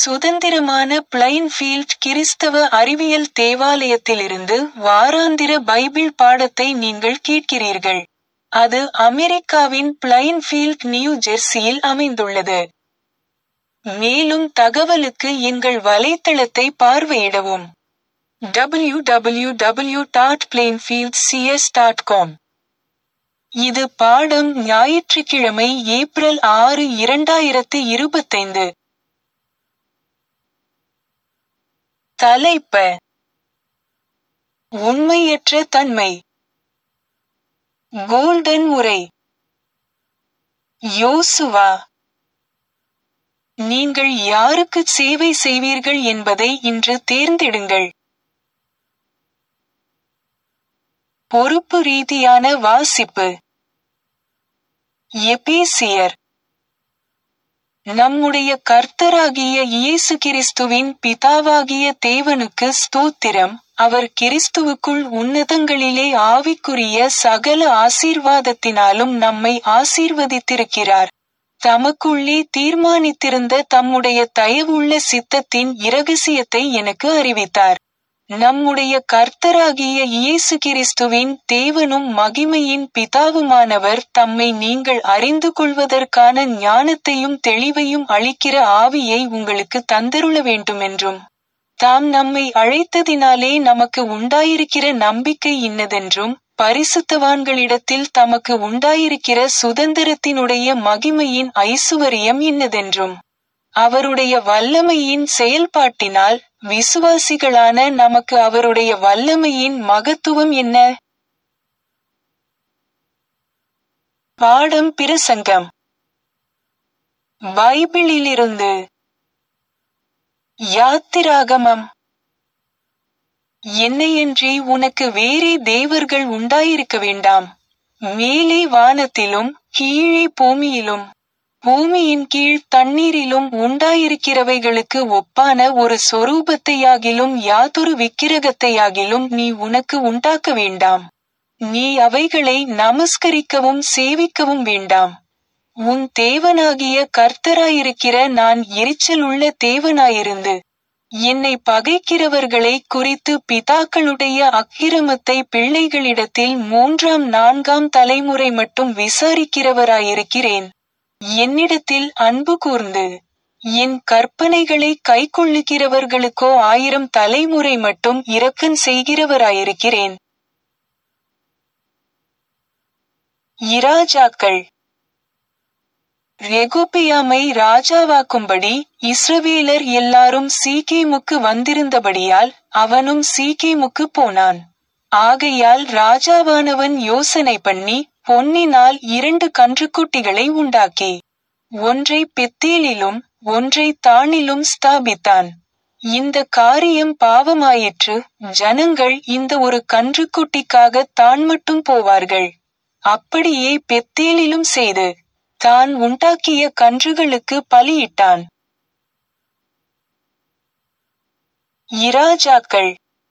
சுதந்திரமான பிளைன்ஃபீல்ட் கிறிஸ்தவ அறிவியல் தேவாலயத்திலிருந்து வாராந்திர பைபிள் பாடத்தை நீங்கள் கேட்கிறீர்கள். அது அமெரிக்காவின் பிளைன்ஃபீல்ட் நியூ ஜெர்சியில் அமைந்துள்ளது. மேலும் தகவலுக்கு எங்கள் வலைத்தளத்தை பார்வையிடவும். www.plainfieldcs.com இது பாடம் ஞாயிற்றுக்கிழமை ஏப்ரல் ஆறு இரண்டாயிரத்து இருபத்தைந்து. தலைப்ப உண்மையற்ற தன்மை கோல்டன் உரை யோசுவா நீங்கள் யாருக்கு சேவை செய்வீர்கள் என்பதை இன்று தேர்ந்தெடுங்கள். பொறுப்பு ரீதியான வாசிப்பு எபேசியர் நம்முடைய கர்த்தராகிய இயேசு கிறிஸ்துவின் பிதாவாகிய தேவனுக்கு ஸ்தோத்திரம் அவர் கிறிஸ்துவுக்குள் உன்னதங்களிலே ஆவிக்குரிய சகல ஆசீர்வாதத்தினாலும் நம்மை ஆசீர்வதித்திருக்கிறார் தமக்குள்ளே தீர்மானித்திருந்த தம்முடைய தயவுள்ள சித்தத்தின் இரகசியத்தை எனக்கு அறிவித்தார் நம்முடைய கர்த்தராகிய இயேசு கிறிஸ்துவின் தேவனும் மகிமையின் பிதாவுமானவர் தம்மை நீங்கள் அறிந்து கொள்வதற்கான ஞானத்தையும் தெளிவையும் அளிக்கிற ஆவியை உங்களுக்கு தந்தருள வேண்டுமென்றும் தாம் நம்மை அழைத்ததினாலே நமக்கு உண்டாயிருக்கிற நம்பிக்கை இன்னதென்றும் பரிசுத்தவான்களிடத்தில் தமக்கு உண்டாயிருக்கிற சுதந்திரத்தினுடைய மகிமையின் ஐசுவரியம் இன்னதென்றும் அவருடைய வல்லமையின் செயல்பாட்டினால் விசுவாசிகளான நமக்கு அவருடைய வல்லமையின் மகத்துவம் என்ன பாடம் பிரசங்கம் பைபிளிலிருந்து யாத்திராகமம் என்னையன்றி உனக்கு வேறே தேவர்கள் உண்டாயிருக்க வேண்டாம் மேலே வானத்திலும் கீழே பூமியிலும் பூமியின் கீழ் தண்ணீரிலும் உண்டாயிருக்கிறவைகளுக்கு ஒப்பான ஒரு சொரூபத்தையாகிலும் யாதொரு விக்கிரகத்தையாகிலும் நீ உனக்கு உண்டாக்க வேண்டாம் நீ அவைகளை நமஸ்கரிக்கவும் சேவிக்கவும் வேண்டாம் உன் தேவனாகிய கர்த்தராயிருக்கிற நான் எரிச்சலுள்ள தேவனாயிருந்து என்னை பகைக்கிறவர்களை குறித்து பிதாக்களுடைய அக்கிரமத்தை பிள்ளைகளிடத்தில் மூன்றாம் நான்காம் தலைமுறை மட்டும் விசாரிக்கிறவராயிருக்கிறேன் என்னிடத்தில் அன்பு கூர்ந்து என் கற்பனைகளை கைக்கொள்ளுகிறவர்களுக்கோ ஆயிரம் தலைமுறை மட்டும் இரக்கன் செய்கிறவராயிருக்கிறேன் இராஜாக்கள் ரெகுபியாமை ராஜாவாக்கும்படி இஸ்ரவேலர் எல்லாரும் சீகேமுக்கு வந்திருந்தபடியால் அவனும் சீகேமுக்கு போனான் ஆகையால் ராஜாவானவன் யோசனை பண்ணி பொன்னினால் இரண்டு கன்றுக்குட்டிகளை உண்டாக்கி ஒன்றை பெத்தேலிலும் ஒன்றை தானிலும் ஸ்தாபித்தான் இந்த காரியம் பாவமாயிற்று ஜனங்கள் இந்த ஒரு கன்றுக்குட்டிக்காக தான் மட்டும் போவார்கள் அப்படியே பெத்தேலிலும் செய்து தான் உண்டாக்கிய கன்றுகளுக்கு பலியிட்டான் இராஜாக்கள்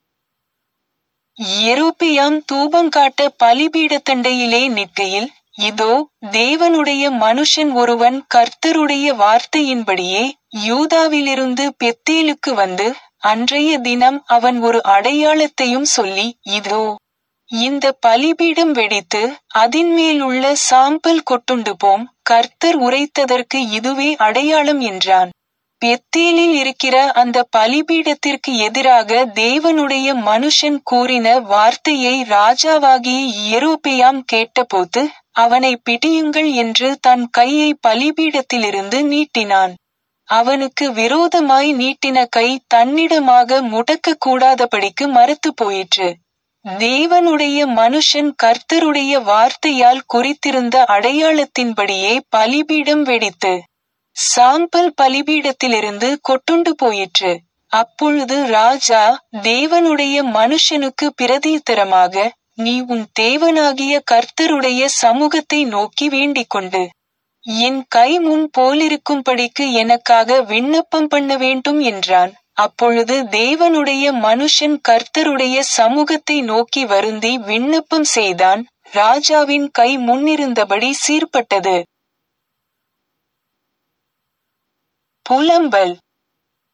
எரோபியாம் தூபங்காட்ட பலிபீடத்தண்டையிலே நிற்கையில் இதோ தேவனுடைய மனுஷன் ஒருவன் கர்த்தருடைய வார்த்தையின்படியே யூதாவிலிருந்து பெத்தேலுக்கு வந்து அன்றைய தினம் அவன் ஒரு அடையாளத்தையும் சொல்லி இதோ இந்த பலிபீடம் வெடித்து அதின்மேல் உள்ள சாம்பல் கொட்டுண்டு போம் கர்த்தர் உரைத்ததற்கு இதுவே அடையாளம் என்றான் பெத்தேலில் இருக்கிற அந்த பலிபீடத்திற்கு எதிராக தேவனுடைய மனுஷன் கூறின வார்த்தையை ராஜாவாகிய எரோபெயாம் கேட்டபோது அவனை பிடியுங்கள் என்று தன் கையை பலிபீடத்திலிருந்து நீட்டினான் அவனுக்கு விரோதமாய் நீட்டின கை தன்னிடமாக முடக்க கூடாதபடிக்கு மறுத்து போயிற்று தேவனுடைய மனுஷன் கர்த்தருடைய வார்த்தையால் குறித்திருந்த அடையாளத்தின்படியே பலிபீடம் வெடித்து சாம்பல் பலிபீடத்திலிருந்து கொட்டுண்டு போயிற்று அப்பொழுது ராஜா தேவனுடைய மனுஷனுக்கு பிரதித்தரமாக நீ உன் தேவனாகிய கர்த்தருடைய சமூகத்தை நோக்கி வேண்டிக் கொண்டு என் கை முன் போலிருக்கும்படிக்கு எனக்காக விண்ணப்பம் பண்ண வேண்டும் என்றான் அப்பொழுது தேவனுடைய மனுஷன் கர்த்தருடைய சமூகத்தை நோக்கி வருந்தி விண்ணப்பம் செய்தான் ராஜாவின் கை முன்னிருந்தபடி சீர்பட்டது புலம்பல்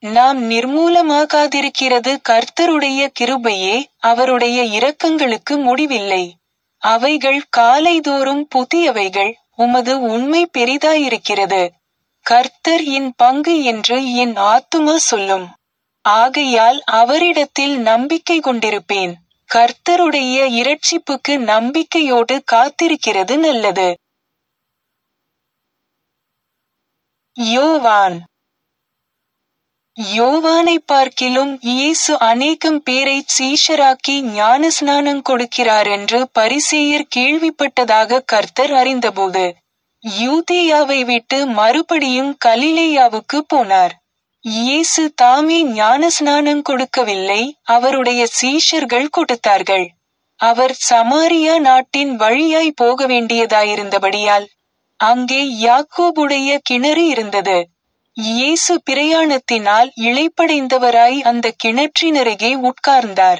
நாம் நிர்மூலமாகாதிருக்கிறது கர்த்தருடைய கிருபையே அவருடைய இரக்கங்களுக்கு முடிவில்லை அவைகள் காலைதோறும் புதியவைகள் உமது உண்மை பெரிதாயிருக்கிறது கர்த்தர் என் பங்கு என்று என் ஆத்துமா சொல்லும் ஆகையால் அவரிடத்தில் நம்பிக்கை கொண்டிருப்பேன் கர்த்தருடைய இரட்சிப்புக்கு நம்பிக்கையோடு காத்திருக்கிறது நல்லது யோவான் யோவானை பார்க்கிலும் இயேசு அநேகம் பேரை சீஷராக்கி ஞானஸ்நானம் கொடுக்கிறார் என்று பரிசேயர் கேள்விப்பட்டதாக கர்த்தர் அறிந்தபோது யூதேயாவை விட்டு மறுபடியும் கலிலேயாவுக்கு போனார் இயேசு தாமே ஞானஸ்நானம் கொடுக்கவில்லை அவருடைய சீஷர்கள் கொடுத்தார்கள் அவர் சமாரியா நாட்டின் வழியாய் போக வேண்டியதாயிருந்தபடியால் அங்கே யாக்கோபுடைய கிணறு இருந்தது இயேசு பிரயாணத்தினால் இளைப்படைந்தவராய் அந்த கிணற்றினருகே உட்கார்ந்தார்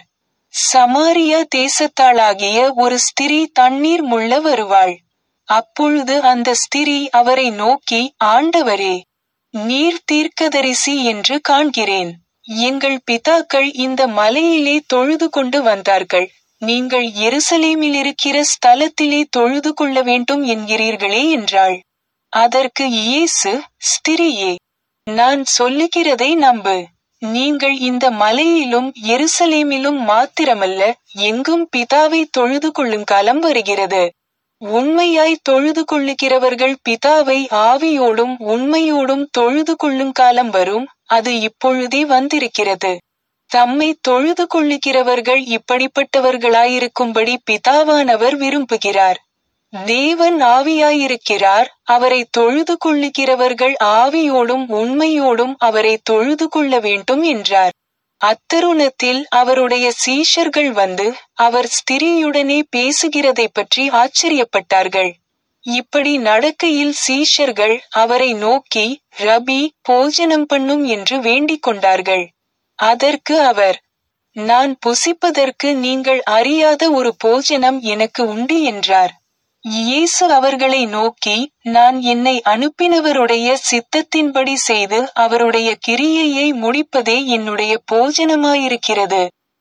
சமாரியா தேசத்தாளாகிய ஒரு ஸ்திரீ தண்ணீர் முள்ள வருவாள் அப்பொழுது அந்த ஸ்திரீ அவரை நோக்கி ஆண்டவரே நீர் தீர்க்கதரிசி என்று காண்கிறேன் எங்கள் பிதாக்கள் இந்த மலையிலே தொழுது கொண்டு வந்தார்கள் நீங்கள் எருசலேமில் இருக்கிற ஸ்தலத்திலே தொழுது கொள்ள வேண்டும் என்கிறீர்களே என்றாள் அதற்கு இயேசு ஸ்திரியே நான் சொல்லுகிறதை நம்பு நீங்கள் இந்த மலையிலும் எருசலேமிலும் மாத்திரமல்ல எங்கும் பிதாவை தொழுது கொள்ளும் காலம் வருகிறது உண்மையாய் தொழுது கொள்ளுகிறவர்கள் பிதாவை ஆவியோடும் உண்மையோடும் தொழுது கொள்ளும் காலம் வரும் அது இப்பொழுதே வந்திருக்கிறது தம்மை தொழுது கொள்ளுகிறவர்கள் இப்படிப்பட்டவர்களாயிருக்கும்படி பிதாவானவர் விரும்புகிறார் தேவன் ஆவியாயிருக்கிறார் அவரை தொழுது கொள்ளுகிறவர்கள் ஆவியோடும் உண்மையோடும் அவரை தொழுது கொள்ள வேண்டும் என்றார் அத்தருணத்தில் அவருடைய சீஷர்கள் வந்து அவர் ஸ்திரியுடனே பேசுகிறதை பற்றி ஆச்சரியப்பட்டார்கள் இப்படி நடக்கையில் சீஷர்கள் அவரை நோக்கி ரபி போஜனம் பண்ணும் என்று வேண்டிக் கொண்டார்கள் அதற்கு அவர் நான் புசிப்பதற்கு நீங்கள் அறியாத ஒரு போஜனம் எனக்கு உண்டு என்றார் இயேசு அவர்களை நோக்கி நான் என்னை அனுப்பினவருடைய சித்தத்தின்படி செய்து அவருடைய கிரியையை முடிப்பதே என்னுடைய போஜனமாயிருக்கிறது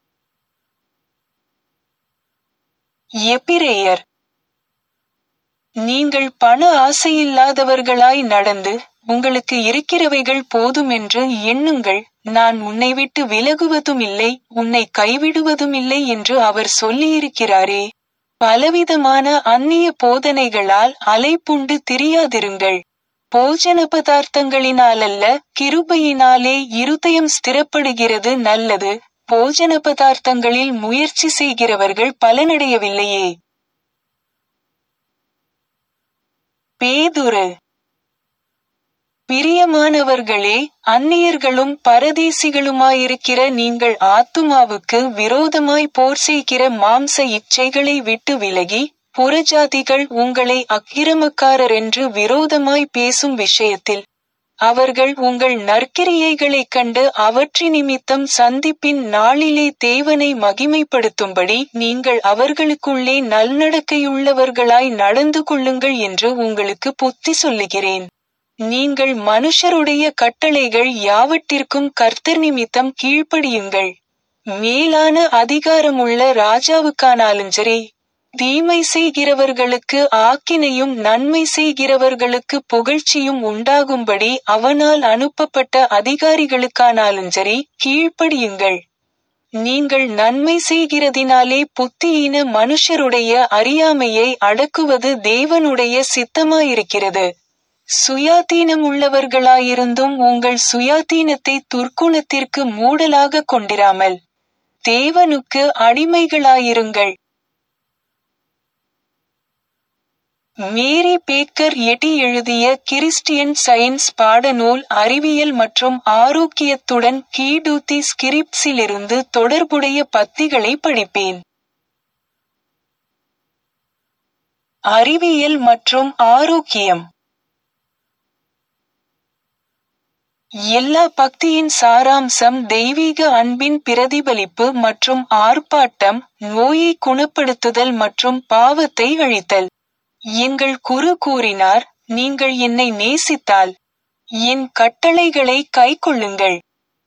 எபிரேயர் நீங்கள் பண ஆசையில்லாதவர்களாய் நடந்து உங்களுக்கு இருக்கிறவைகள் போதுமென்று எண்ணுங்கள் நான் உன்னை விட்டு விலகுவதும் இல்லை உன்னை கைவிடுவதும் இல்லை என்று அவர் சொல்லியிருக்கிறாரே பலவிதமான அந்நிய போதனைகளால் அலைப்புண்டு திரியாதிருங்கள் போஜன பதார்த்தங்களினாலல்ல கிருபையினாலே இருதயம் ஸ்திரப்படுகிறது நல்லது போஜன பதார்த்தங்களில் முயற்சி செய்கிறவர்கள் பலனடையவில்லையே பேதுரு பிரியமானவர்களே அந்நியர்களும் பரதேசிகளுமாயிருக்கிற நீங்கள் ஆத்துமாவுக்கு விரோதமாய் போர் செய்கிற மாம்ச இச்சைகளை விட்டு விலகி புறஜாதிகள் உங்களை அக்கிரமக்காரர் என்று விரோதமாய் பேசும் விஷயத்தில் அவர்கள் உங்கள் நற்கிரியைகளைக் கண்டு அவற்றி நிமித்தம் சந்திப்பின் நாளிலே தேவனை மகிமைப்படுத்தும்படி நீங்கள் அவர்களுக்குள்ளே நல்நடக்கையுள்ளவர்களாய் நடந்து கொள்ளுங்கள் என்று உங்களுக்கு புத்தி சொல்லுகிறேன் நீங்கள் மனுஷருடைய கட்டளைகள் யாவற்றிற்கும் கர்த்தர் நிமித்தம் கீழ்ப்படியுங்கள் மேலான அதிகாரமுள்ள ராஜாவுக்கானாலும் சரி தீமை செய்கிறவர்களுக்கு ஆக்கினையும் நன்மை செய்கிறவர்களுக்கு புகழ்ச்சியும் உண்டாகும்படி அவனால் அனுப்பப்பட்ட அதிகாரிகளுக்கானாலும் சரி கீழ்ப்படியுங்கள் நீங்கள் நன்மை செய்கிறதினாலே புத்தியீன மனுஷருடைய அறியாமையை அடக்குவது தேவனுடைய சித்தமாயிருக்கிறது சுயாதீனம் உள்ளவர்களாயிருந்தும் உங்கள் சுயாதீனத்தை துர்க்குணத்திற்கு மூடலாக கொண்டிராமல் தேவனுக்கு அடிமைகளாயிருங்கள் மேரி பேக்கர் எட்டி எழுதிய கிறிஸ்டியன் சயின்ஸ் பாடநூல் அறிவியல் மற்றும் ஆரோக்கியத்துடன் கீடூத்தி ஸ்கிரிப்ஸிலிருந்து தொடர்புடைய பத்திகளை படிப்பேன் அறிவியல் மற்றும் ஆரோக்கியம் எல்லா பக்தியின் சாராம்சம் தெய்வீக அன்பின் பிரதிபலிப்பு மற்றும் ஆர்ப்பாட்டம் நோயை குணப்படுத்துதல் மற்றும் பாவத்தை அழித்தல் எங்கள் குரு கூறினார் நீங்கள் என்னை நேசித்தால் என் கட்டளைகளை கைக்கொள்ளுங்கள்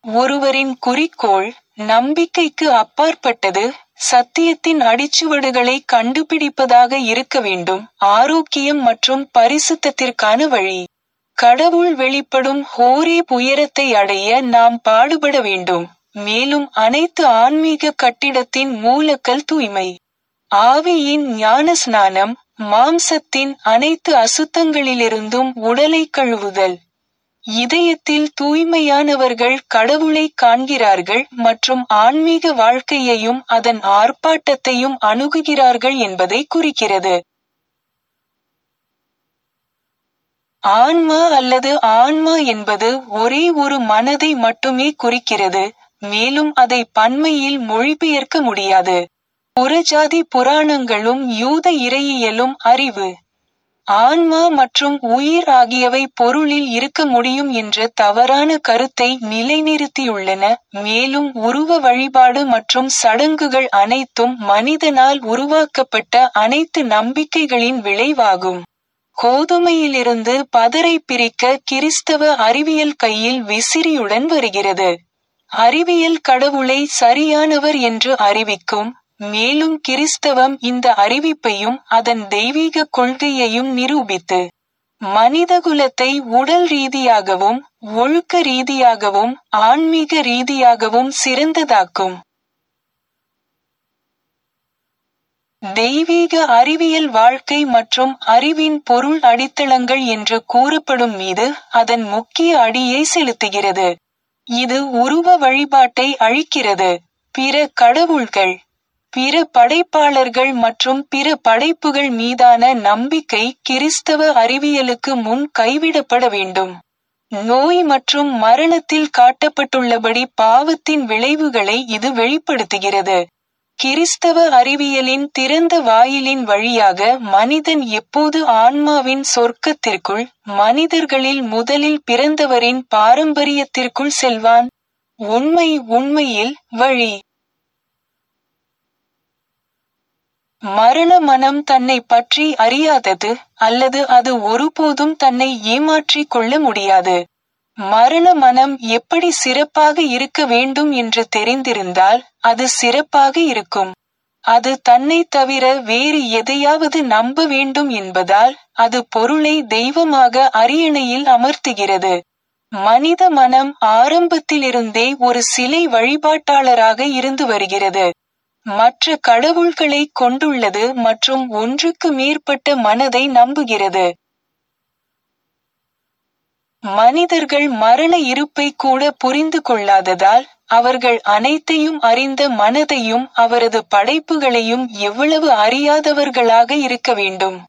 ஒருவரின் குறிக்கோள் நம்பிக்கைக்கு அப்பாற்பட்டது சத்தியத்தின் அடிச்சுவடுகளை கண்டுபிடிப்பதாக இருக்க வேண்டும் ஆரோக்கியம் மற்றும் பரிசுத்தத்திற்கான வழி கடவுள் வெளிப்படும் ஹோரே உயரத்தை அடைய நாம் பாடுபட வேண்டும் மேலும் அனைத்து ஆன்மீக கட்டிடத்தின் மூலக்கல் தூய்மை ஆவியின் ஞான ஸ்நானம் மாம்சத்தின் அனைத்து அசுத்தங்களிலிருந்தும் உடலை கழுவுதல் இதயத்தில் தூய்மையானவர்கள் கடவுளை காண்கிறார்கள் மற்றும் ஆன்மீக வாழ்க்கையையும் அதன் ஆர்ப்பாட்டத்தையும் அணுகுகிறார்கள் என்பதை குறிக்கிறது ஆன்மா அல்லது ஆன்மா என்பது ஒரே ஒரு மனதை மட்டுமே குறிக்கிறது மேலும் அதை பன்மையில் மொழிபெயர்க்க முடியாது புறஜாதி புராணங்களும் யூத இறையியலும் அறிவு ஆன்மா மற்றும் உயிர் ஆகியவை பொருளில் இருக்க முடியும் என்ற தவறான கருத்தை நிலைநிறுத்தியுள்ளன மேலும் உருவ வழிபாடு மற்றும் சடங்குகள் அனைத்தும் மனிதனால் உருவாக்கப்பட்ட அனைத்து நம்பிக்கைகளின் விளைவாகும் கோதுமையிலிருந்து பதரை பிரிக்க கிறிஸ்தவ அறிவியல் கையில் விசிறியுடன் வருகிறது அறிவியல் கடவுளை சரியானவர் என்று அறிவிக்கும் மேலும் கிறிஸ்தவம் இந்த அறிவிப்பையும் அதன் தெய்வீக கொள்கையையும் நிரூபித்து மனிதகுலத்தை உடல் ரீதியாகவும் ஒழுக்க ரீதியாகவும் ஆன்மீக ரீதியாகவும் சிறந்ததாக்கும் தெய்வீக அறிவியல் வாழ்க்கை மற்றும் அறிவின் பொருள் அடித்தளங்கள் என்று கூறப்படும் மீது அதன் முக்கிய அடியை செலுத்துகிறது இது உருவ வழிபாட்டை அழிக்கிறது பிற கடவுள்கள் பிற படைப்பாளர்கள் மற்றும் பிற படைப்புகள் மீதான நம்பிக்கை கிறிஸ்தவ அறிவியலுக்கு முன் கைவிடப்பட வேண்டும் நோய் மற்றும் மரணத்தில் காட்டப்பட்டுள்ளபடி பாவத்தின் விளைவுகளை இது வெளிப்படுத்துகிறது கிறிஸ்தவ அறிவியலின் திறந்த வாயிலின் வழியாக மனிதன் எப்போது ஆன்மாவின் சொர்க்கத்திற்குள் மனிதர்களில் முதலில் பிறந்தவரின் பாரம்பரியத்திற்குள் செல்வான் உண்மை உண்மையில் வழி மரண மனம் தன்னை பற்றி அறியாதது அல்லது அது ஒருபோதும் தன்னை ஏமாற்றிக் கொள்ள முடியாது மரண மனம் எப்படி சிறப்பாக இருக்க வேண்டும் என்று தெரிந்திருந்தால் அது சிறப்பாக இருக்கும் அது தன்னை தவிர வேறு எதையாவது நம்ப வேண்டும் என்பதால் அது பொருளை தெய்வமாக அரியணையில் அமர்த்துகிறது மனித மனம் ஆரம்பத்திலிருந்தே ஒரு சிலை வழிபாட்டாளராக இருந்து வருகிறது மற்ற கடவுள்களை கொண்டுள்ளது மற்றும் ஒன்றுக்கு மேற்பட்ட மனதை நம்புகிறது மனிதர்கள் மரண இருப்பை கூட புரிந்து கொள்ளாததால் அவர்கள் அனைத்தையும் அறிந்த மனதையும் அவரது படைப்புகளையும் எவ்வளவு அறியாதவர்களாக இருக்க வேண்டும்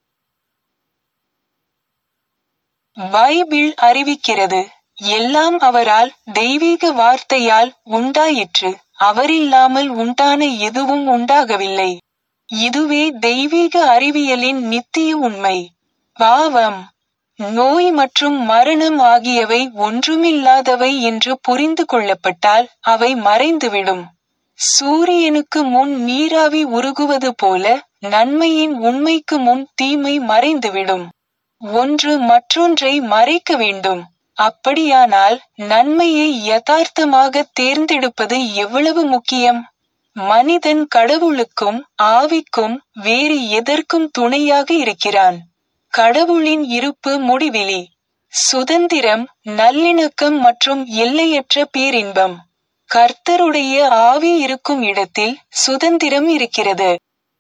பைபிள் அறிவிக்கிறது எல்லாம் அவரால் தெய்வீக வார்த்தையால் உண்டாயிற்று அவரில்லாமல் உண்டான எதுவும் உண்டாகவில்லை இதுவே தெய்வீக அறிவியலின் நித்திய உண்மை பாவம் நோய் மற்றும் மரணம் ஆகியவை ஒன்றுமில்லாதவை என்று புரிந்து கொள்ளப்பட்டால் அவை மறைந்துவிடும் சூரியனுக்கு முன் நீராவி உருகுவது போல நன்மையின் உண்மைக்கு முன் தீமை மறைந்துவிடும் ஒன்று மற்றொன்றை மறைக்க வேண்டும் அப்படியானால் நன்மையை யதார்த்தமாக தேர்ந்தெடுப்பது எவ்வளவு முக்கியம் மனிதன் கடவுளுக்கும் ஆவிக்கும் வேறு எதற்கும் துணையாக இருக்கிறான் கடவுளின் இருப்பு முடிவிலி சுதந்திரம் நல்லிணக்கம் மற்றும் எல்லையற்ற பேரின்பம் கர்த்தருடைய ஆவி இருக்கும் இடத்தில் சுதந்திரம் இருக்கிறது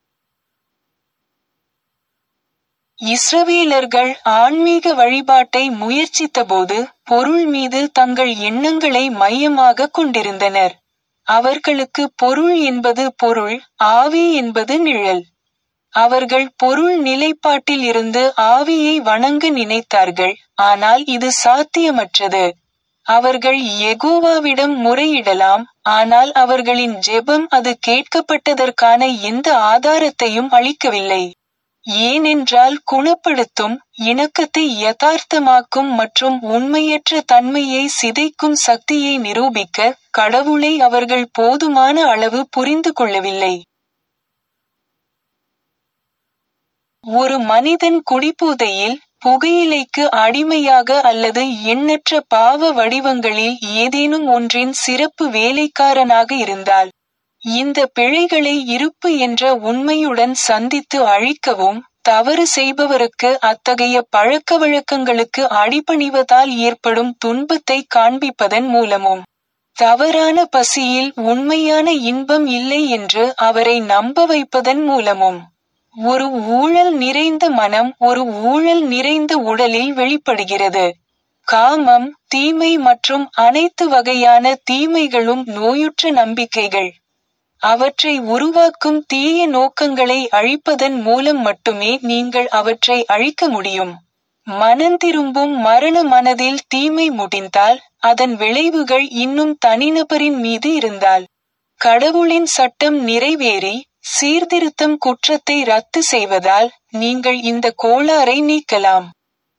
இஸ்ரவேலர்கள் ஆன்மீக வழிபாட்டை முயற்சித்தபோது பொருள் மீது தங்கள் எண்ணங்களை மையமாக கொண்டிருந்தனர் அவர்களுக்கு பொருள் என்பது பொருள் ஆவி என்பது நிழல் அவர்கள் பொருள் நிலைப்பாட்டில் இருந்து ஆவியை வணங்க நினைத்தார்கள் ஆனால் இது சாத்தியமற்றது அவர்கள் எகோவாவிடம் முறையிடலாம் ஆனால் அவர்களின் ஜெபம் அது கேட்கப்பட்டதற்கான எந்த ஆதாரத்தையும் அளிக்கவில்லை ஏனென்றால் குணப்படுத்தும் இணக்கத்தை யதார்த்தமாக்கும் மற்றும் உண்மையற்ற தன்மையை சிதைக்கும் சக்தியை நிரூபிக்க கடவுளை அவர்கள் போதுமான அளவு புரிந்து கொள்ளவில்லை ஒரு மனிதன் குடிபோதையில் புகையிலைக்கு அடிமையாக அல்லது எண்ணற்ற பாவ வடிவங்களில் ஏதேனும் ஒன்றின் சிறப்பு வேலைக்காரனாக இருந்தால் இந்த பிழைகளை இருப்பு என்ற உண்மையுடன் சந்தித்து அழிக்கவும் தவறு செய்பவருக்கு அத்தகைய பழக்க வழக்கங்களுக்கு அடிபணிவதால் ஏற்படும் துன்பத்தை காண்பிப்பதன் மூலமும் தவறான பசியில் உண்மையான இன்பம் இல்லை என்று அவரை நம்ப வைப்பதன் மூலமும் ஒரு ஊழல் நிறைந்த மனம் ஒரு ஊழல் நிறைந்த உடலில் வெளிப்படுகிறது காமம் தீமை மற்றும் அனைத்து வகையான தீமைகளும் நோயுற்ற நம்பிக்கைகள் அவற்றை உருவாக்கும் தீய நோக்கங்களை அழிப்பதன் மூலம் மட்டுமே நீங்கள் அவற்றை அழிக்க முடியும் மனந்திரும்பும் மரண மனதில் தீமை முடிந்தால் அதன் விளைவுகள் இன்னும் தனிநபரின் மீது இருந்தால் கடவுளின் சட்டம் நிறைவேறி சீர்திருத்தம் குற்றத்தை ரத்து செய்வதால் நீங்கள் இந்த கோளாறை நீக்கலாம்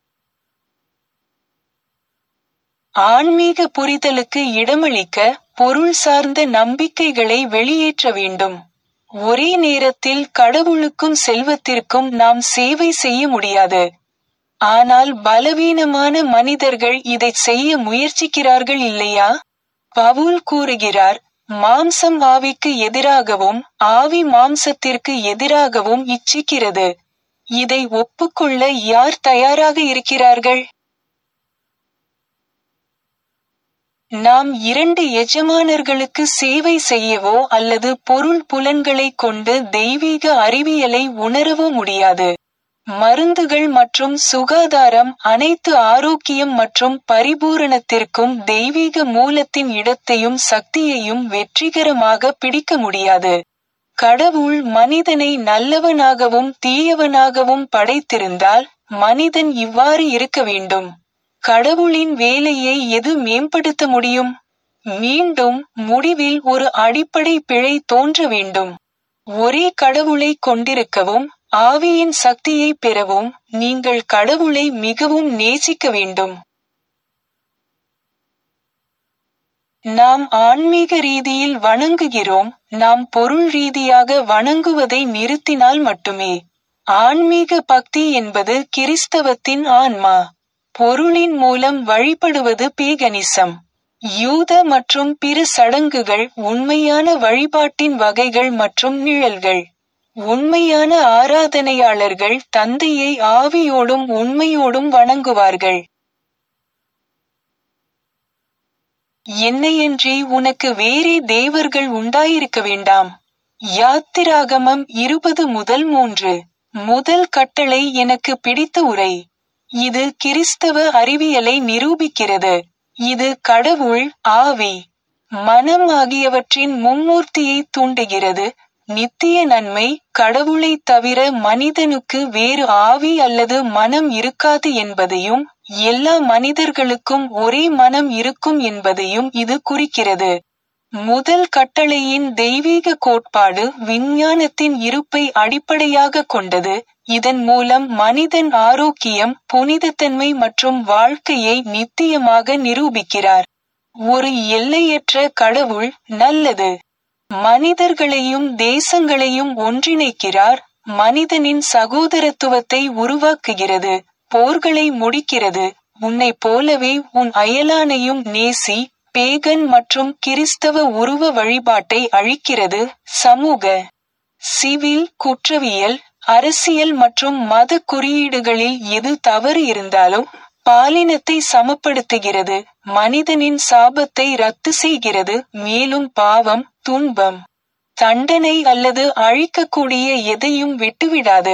ஆன்மீக புரிதலுக்கு இடமளிக்க பொருள் சார்ந்த நம்பிக்கைகளை வெளியேற்ற வேண்டும் ஒரே நேரத்தில் கடவுளுக்கும் செல்வத்திற்கும் நாம் சேவை செய்ய முடியாது ஆனால் பலவீனமான மனிதர்கள் இதை செய்ய முயற்சிக்கிறார்கள் இல்லையா பவுல் கூறுகிறார் மாம்சம் ஆவிக்கு எதிராகவும் ஆவி மாம்சத்திற்கு எதிராகவும் இச்சிக்கிறது இதை ஒப்புக்கொள்ள யார் தயாராக இருக்கிறார்கள் நாம் இரண்டு எஜமானர்களுக்கு சேவை செய்யவோ அல்லது பொருள் புலன்களை கொண்டு தெய்வீக அறிவியலை உணரவோ முடியாது மருந்துகள் மற்றும் சுகாதாரம் அனைத்து ஆரோக்கியம் மற்றும் பரிபூரணத்திற்கும் தெய்வீக மூலத்தின் இடத்தையும் சக்தியையும் வெற்றிகரமாக பிடிக்க முடியாது கடவுள் மனிதனை நல்லவனாகவும் தீயவனாகவும் படைத்திருந்தால் மனிதன் இவ்வாறு இருக்க வேண்டும் கடவுளின் வேலையை எது மேம்படுத்த முடியும் மீண்டும் முடிவில் ஒரு அடிப்படை பிழை தோன்ற வேண்டும் ஒரே கடவுளை கொண்டிருக்கவும் ஆவியின் சக்தியை பெறவும் நீங்கள் கடவுளை மிகவும் நேசிக்க வேண்டும் நாம் ஆன்மீக ரீதியில் வணங்குகிறோம் நாம் பொருள் ரீதியாக வணங்குவதை நிறுத்தினால் மட்டுமே ஆன்மீக பக்தி என்பது கிறிஸ்தவத்தின் ஆன்மா பொருளின் மூலம் வழிபடுவது பேகனிசம் யூத மற்றும் பிற சடங்குகள் உண்மையான வழிபாட்டின் வகைகள் மற்றும் நிழல்கள் உண்மையான ஆராதனையாளர்கள் தந்தையை ஆவியோடும் உண்மையோடும் வணங்குவார்கள் என்னையன்றி உனக்கு வேறே தேவர்கள் உண்டாயிருக்க வேண்டாம் யாத்திராகமம் இருபது முதல் மூன்று முதல் கட்டளை எனக்கு பிடித்த உரை இது கிறிஸ்தவ அறிவியலை நிரூபிக்கிறது இது கடவுள் ஆவி மனம் ஆகியவற்றின் மும்மூர்த்தியை தூண்டுகிறது நித்திய நன்மை கடவுளை தவிர மனிதனுக்கு வேறு ஆவி அல்லது மனம் இருக்காது என்பதையும் எல்லா மனிதர்களுக்கும் ஒரே மனம் இருக்கும் என்பதையும் இது குறிக்கிறது முதல் கட்டளையின் தெய்வீக கோட்பாடு விஞ்ஞானத்தின் இருப்பை அடிப்படையாக கொண்டது இதன் மூலம் மனிதன் ஆரோக்கியம் புனிதத்தன்மை மற்றும் வாழ்க்கையை நித்தியமாக நிரூபிக்கிறார் ஒரு எல்லையற்ற கடவுள் நல்லது மனிதர்களையும் தேசங்களையும் ஒன்றிணைக்கிறார் மனிதனின் சகோதரத்துவத்தை உருவாக்குகிறது போர்களை முடிக்கிறது உன்னை போலவே உன் அயலானையும் நேசி பேகன் மற்றும் கிறிஸ்தவ உருவ வழிபாட்டை அழிக்கிறது சமூக சிவில் குற்றவியல் அரசியல் மற்றும் மத குறியீடுகளில் எது தவறு இருந்தாலும் பாலினத்தை சமப்படுத்துகிறது மனிதனின் சாபத்தை ரத்து செய்கிறது மேலும் பாவம் துன்பம் தண்டனை அல்லது அழிக்கக்கூடிய எதையும் விட்டுவிடாது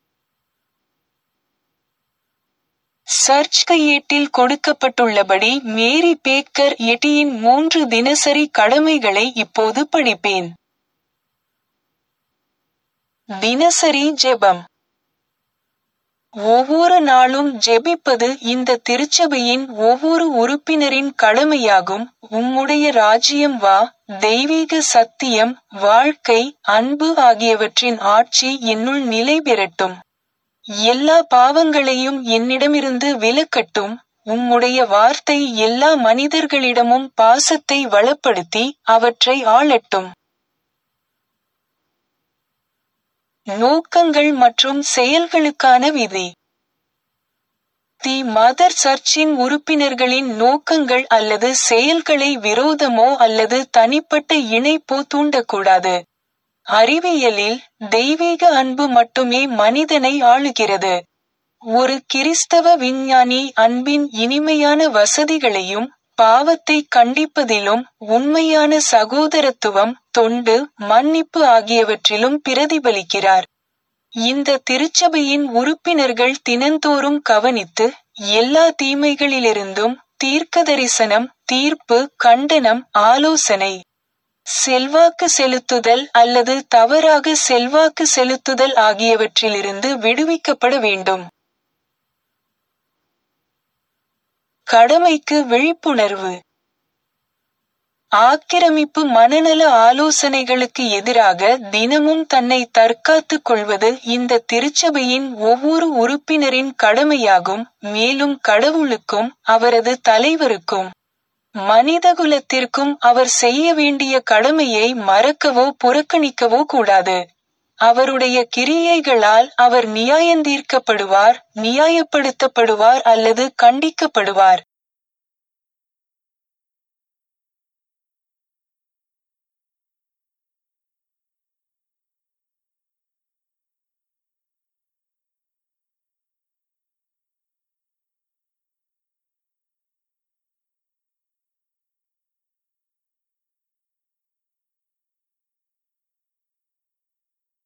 சர்ச் கையேட்டில் கொடுக்கப்பட்டுள்ளபடி மேரி பேக்கர் எட்டியின் மூன்று தினசரி கடமைகளை இப்போது படிப்பேன் தினசரி ஜெபம் ஒவ்வொரு நாளும் ஜெபிப்பது இந்த திருச்சபையின் ஒவ்வொரு உறுப்பினரின் கடமையாகும் உம்முடைய ராஜ்யம் வா தெய்வீக சத்தியம் வாழ்க்கை அன்பு ஆகியவற்றின் ஆட்சி என்னுள் நிலை பெறட்டும் எல்லா பாவங்களையும் என்னிடமிருந்து விலக்கட்டும் உம்முடைய வார்த்தை எல்லா மனிதர்களிடமும் பாசத்தை வளப்படுத்தி அவற்றை ஆளட்டும் நோக்கங்கள் மற்றும் செயல்களுக்கான விதி தி மதர் சர்ச்சின் உறுப்பினர்களின் நோக்கங்கள் அல்லது செயல்களை விரோதமோ அல்லது தனிப்பட்ட இணைப்போ தூண்டக்கூடாது அறிவியலில் தெய்வீக அன்பு மட்டுமே மனிதனை ஆளுகிறது ஒரு கிறிஸ்தவ விஞ்ஞானி அன்பின் இனிமையான வசதிகளையும் பாவத்தை கண்டிப்பதிலும் உண்மையான சகோதரத்துவம் தொண்டு மன்னிப்பு ஆகியவற்றிலும் பிரதிபலிக்கிறார் இந்த திருச்சபையின் உறுப்பினர்கள் தினந்தோறும் கவனித்து எல்லா தீமைகளிலிருந்தும் தீர்க்கதரிசனம் தீர்ப்பு கண்டனம் ஆலோசனை செல்வாக்கு செலுத்துதல் அல்லது தவறாக செல்வாக்கு செலுத்துதல் ஆகியவற்றிலிருந்து விடுவிக்கப்பட வேண்டும் கடமைக்கு விழிப்புணர்வு ஆக்கிரமிப்பு மனநல ஆலோசனைகளுக்கு எதிராக தினமும் தன்னை தற்காத்துக் கொள்வது இந்த திருச்சபையின் ஒவ்வொரு உறுப்பினரின் கடமையாகும் மேலும் கடவுளுக்கும் அவரது தலைவருக்கும் மனிதகுலத்திற்கும் அவர் செய்ய வேண்டிய கடமையை மறக்கவோ புறக்கணிக்கவோ கூடாது அவருடைய கிரியைகளால் அவர் நியாயந்தீர்க்கப்படுவார் நியாயப்படுத்தப்படுவார் அல்லது கண்டிக்கப்படுவார்